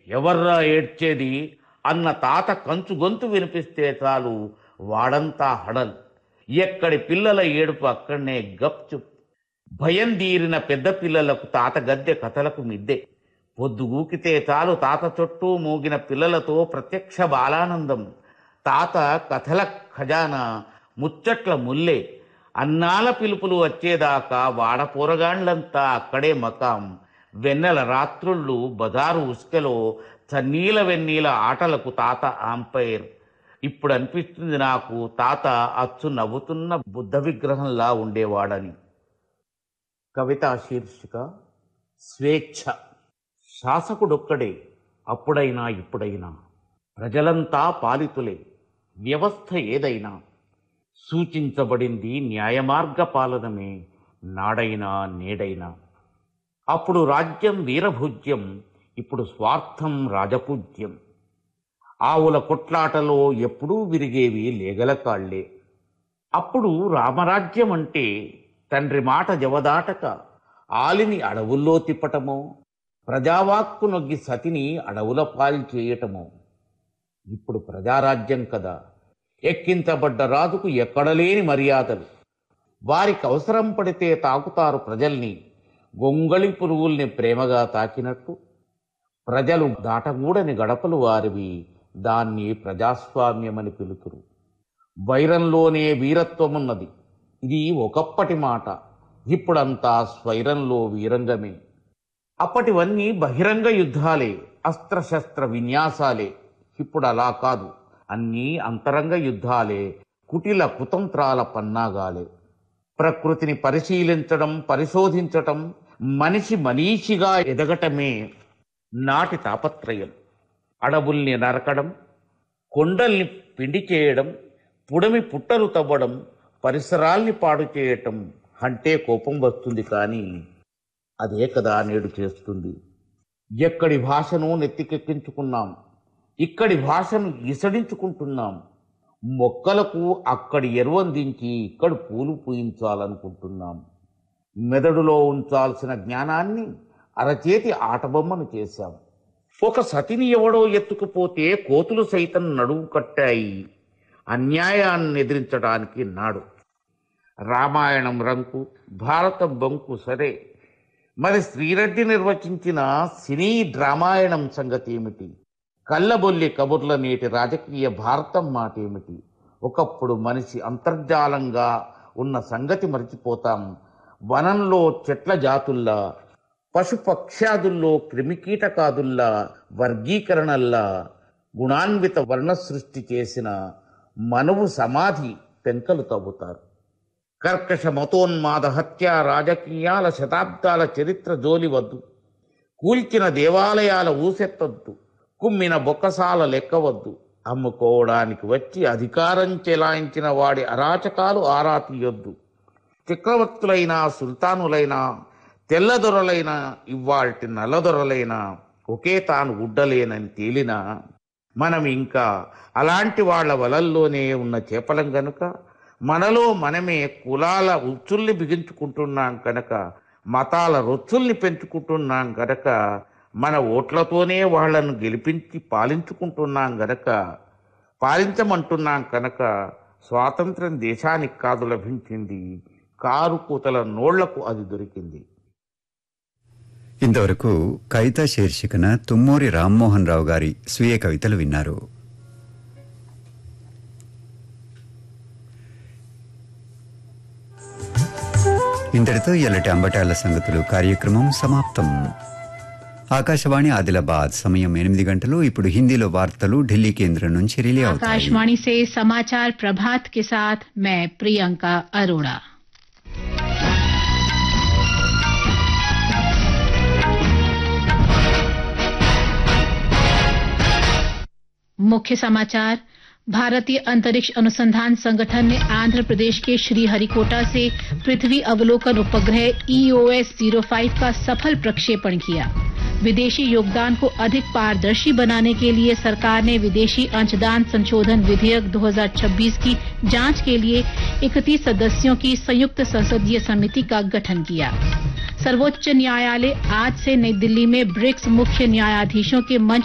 ఎవర్రా ఏడ్చేది అన్న తాత కంచు గొంతు వినిపిస్తే చాలు వాడంతా హడల్ ఎక్కడి పిల్లల ఏడుపు అక్కడనే గప్చుప్ భయం తీరిన పెద్ద పిల్లలకు తాత గద్దె కథలకు మిద్దే పొద్దుగూకితే చాలు తాత చుట్టూ మూగిన పిల్లలతో ప్రత్యక్ష బాలానందం తాత కథల ఖజానా ముచ్చట్ల ముల్లే అన్నాల పిలుపులు వచ్చేదాకా వాడ పోరగాండ్లంతా అక్కడే మకాం వెన్నెల రాత్రుళ్ళు బజారు ఉసుకెలో చన్నీల వెన్నీల ఆటలకు తాత ఆంపైర్ ఇప్పుడు అనిపిస్తుంది నాకు తాత అచ్చు నవ్వుతున్న బుద్ధ విగ్రహంలా ఉండేవాడని కవిత శీర్షిక స్వేచ్ఛ శాసకుడొక్కడే అప్పుడైనా ఇప్పుడైనా ప్రజలంతా పాలితులే వ్యవస్థ ఏదైనా సూచించబడింది న్యాయమార్గ పాలనమే నాడైనా నేడైనా అప్పుడు రాజ్యం వీరభూజ్యం ఇప్పుడు స్వార్థం రాజపూజ్యం ఆవుల కొట్లాటలో ఎప్పుడూ విరిగేవి లేగల కాళ్లే అప్పుడు రామరాజ్యం అంటే తండ్రి మాట జవదాటక ఆలిని అడవుల్లో తిప్పటమో ప్రజావాక్కు నొగ్గి సతిని అడవుల పాలు చేయటమో ఇప్పుడు ప్రజారాజ్యం కదా ఎక్కించబడ్డ రాజుకు ఎక్కడలేని మర్యాదలు వారికి అవసరం పడితే తాకుతారు ప్రజల్ని గొంగళి పురుగుల్ని ప్రేమగా తాకినట్టు ప్రజలు దాటగూడని గడపలు వారివి దాన్ని ప్రజాస్వామ్యమని పిలుతురు వైరంలోనే వీరత్వమున్నది ఇది ఒకప్పటి మాట ఇప్పుడంతా స్వైరంలో వీరంగమే అప్పటివన్నీ బహిరంగ యుద్ధాలే అస్త్రశస్త్ర విన్యాసాలే ఇప్పుడు అలా కాదు అన్నీ అంతరంగ యుద్ధాలే కుటిల కుతంత్రాల పన్నాగాలే ప్రకృతిని పరిశీలించడం పరిశోధించటం మనిషి మనీషిగా ఎదగటమే నాటి తాపత్రయం అడవుల్ని నరకడం కొండల్ని పిండి చేయడం పుడమి పుట్టలు తవ్వడం పరిసరాల్ని పాడు చేయటం అంటే కోపం వస్తుంది కానీ అదే కదా నేడు చేస్తుంది ఎక్కడి భాషను నెత్తికెక్కించుకున్నాం ఇక్కడి భాషను ఇసడించుకుంటున్నాం మొక్కలకు అక్కడి ఎరువందించి ఇక్కడ పూలు పూయించాలనుకుంటున్నాం మెదడులో ఉంచాల్సిన జ్ఞానాన్ని అరచేతి ఆటబొమ్మను చేశాం ఒక సతిని ఎవడో ఎత్తుకుపోతే కోతులు సైతం నడువు కట్టాయి అన్యాయాన్ని ఎదిరించడానికి నాడు రామాయణం రంకు భారతం బంకు సరే మరి శ్రీరెడ్డి నిర్వచించిన సినీ డ్రామాయణం సంగతి ఏమిటి కళ్ళబొల్లి కబుర్ల నేటి రాజకీయ భారతం మాట ఏమిటి ఒకప్పుడు మనిషి అంతర్జాలంగా ఉన్న సంగతి మరిచిపోతాం వనంలో చెట్ల జాతుల్లా పశుపక్ష్యాదుల్లో క్రిమికీటకాదుల్లా వర్గీకరణల్లా గుణాన్విత వర్ణ సృష్టి చేసిన మనువు సమాధి పెంకలు తవ్వుతారు కర్కశ మతోన్మాద హత్య రాజకీయాల శతాబ్దాల చరిత్ర జోలి వద్దు కూల్చిన దేవాలయాల ఊసెత్తొద్దు కుమ్మిన బొక్కసాల లెక్కవద్దు అమ్ముకోవడానికి వచ్చి అధికారం చెలాయించిన వాడి అరాచకాలు ఆరా తీయొద్దు చక్రవర్తులైనా సుల్తానులైనా తెల్లదొరలైనా ఇవాల్టి నల్లదొరలైనా ఒకే తాను ఉడ్డలేనని తేలినా మనం ఇంకా అలాంటి వాళ్ళ వలల్లోనే ఉన్న చేపలం గనుక మనలో మనమే కులాల ఉచ్చుల్ని బిగించుకుంటున్నాం కనుక మతాల రొచ్చుల్ని పెంచుకుంటున్నాం గనక మన ఓట్లతోనే వాళ్లను గెలిపించి పాలించుకుంటున్నాం గనక పాలించమంటున్నాం కనుక స్వాతంత్రం దేశానికి కాదు లభించింది కారు కూతల నోళ్లకు అది దొరికింది ఇంతవరకు కవిత శీర్షికన తుమ్మూరి రామ్మోహన్ రావు గారి స్వీయ కవితలు విన్నారు ఇంతటితో ఎల్లటి అంబటాల సంగతులు కార్యక్రమం సమాప్తం ఆకాశవాణి ఆదిలాబాద్ సమయం ఎనిమిది గంటలు ఇప్పుడు హిందీలో వార్తలు ఢిల్లీ కేంద్రం నుంచి రిలే అవుతాయి आकाशवाणी से समाचार प्रभात के साथ मैं प्रियंका अरोड़ा मुख्य समाचार भारतीय अंतरिक्ष अनुसंधान संगठन ने आंध्र प्रदेश के श्रीहरिकोटा से पृथ्वी अवलोकन उपग्रह ईओएस जीरो फाइव का सफल प्रक्षेपण किया विदेशी योगदान को अधिक पारदर्शी बनाने के लिए सरकार ने विदेशी अंशदान संशोधन विधेयक 2026 की जांच के लिए 31 सदस्यों की संयुक्त संसदीय समिति का गठन किया सर्वोच्च न्यायालय आज से नई दिल्ली में ब्रिक्स मुख्य न्यायाधीशों के मंच